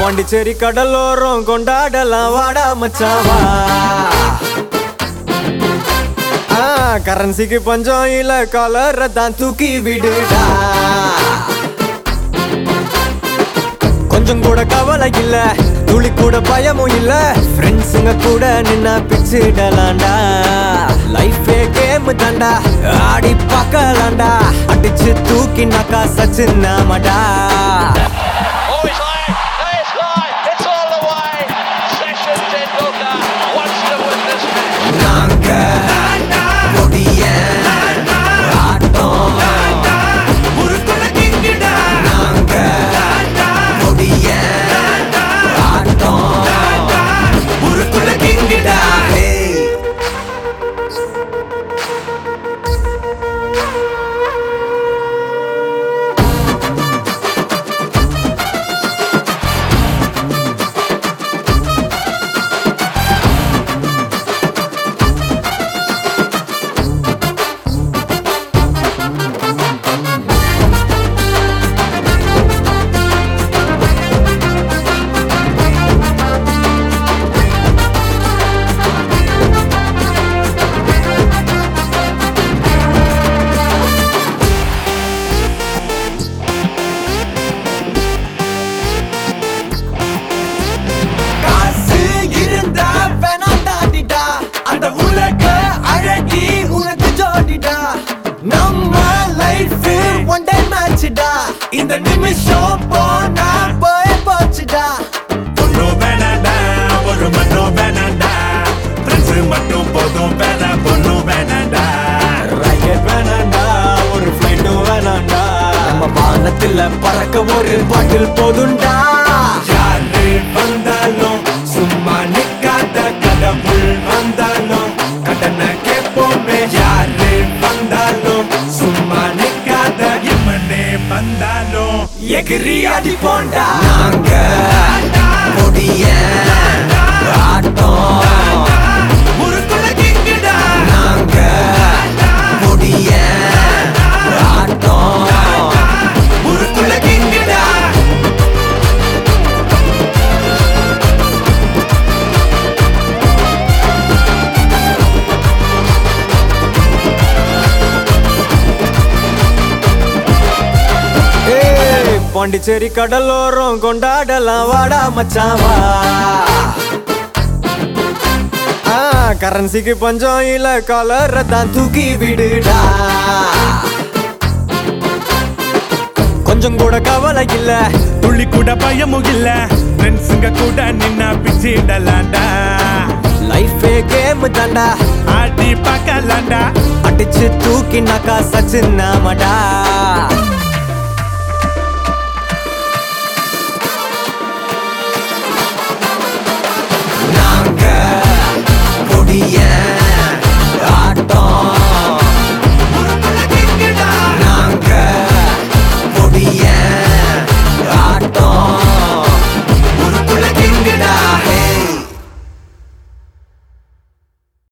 பாண்டிச்சேரி கடலோரம் கொண்டாடலாம் வாடா மச்சாவா ஆ, கரன்சிக்கு பஞ்சம் இல்ல கலரை தான் தூக்கி விடுடா கொஞ்சம் கூட கவலை இல்ல துளி கூட பயமும் இல்ல ஃப்ரெண்ட்ஸுங்க கூட நின்னா பிச்சிடலாண்டா லைஃபே கேம் தாண்டா ஆடி பார்க்கலாண்டா அடிச்சு தூக்கினாக்கா Sachin நாமடா Oh, it's high. No, it's high. It's all the way. Session Tendulkar wants to win this match. நாங்க கொடிய ஆட்டம் நாங்க கொடிய ஆட்டம் உருக்குள்ள கிங்கிடா ஹேய் காசு இருந்தா வேணாண்டாடிடா அந்த உலக அழகி உனக்கு ஜோடிடா நம்ம லைஃப் ஒன் டே மேட்ச்டா இந்த நிமிஷம் போனா போய் போச்சுடா பொண்ணு வேணாண்டா ஒரு மண்ணோ வேணாண்டா ஃப்ரெண்ட்ஸ் மட்டும் போதும் வேணா பொண்ணு வேணாண்டா ராக்கெட் வேணாண்டா ஒரு ஃப்ளைட்டும் வேணாண்டா நம்ம வானத்துல பறக்க ஒரு பாட்டில் போதுண்டா யாரு வந்தாலும் சும்மா நிக்காத கடவுள் வந்தாலும் கடனை கேட்போமே யாரு வந்தாலும் சும்மா நிக்காத எம்மனே வந்தாலும் எகிரி அடி போண்டா நாங்க கொடிய ஆட்டம் உருக்குள்ள கிங்குடா நாங்க கொடிய ஆட்டம் உருக்குள்ள கிங்கிடா ஏய், பாண்டிச்சேரி கடலோரம் கொண்டாடலாம் வாடா மச்சாவா ஆ, கரன்சிக்கு பஞ்சம் இல்ல கலரை தான் தூக்கி விடுடா கொஞ்சம் கூட கவலை இல்ல துள்ளி கூட பயமும் இல்ல ஃப்ரெண்ட்ஸுங்க கூட நின்னா பிச்சிடலாண்டா லைஃபே கேம் தாண்டா ஆடி பார்க்கலாண்டா அடிச்சு தூக்கினாக்கா சச்சின் நாமடா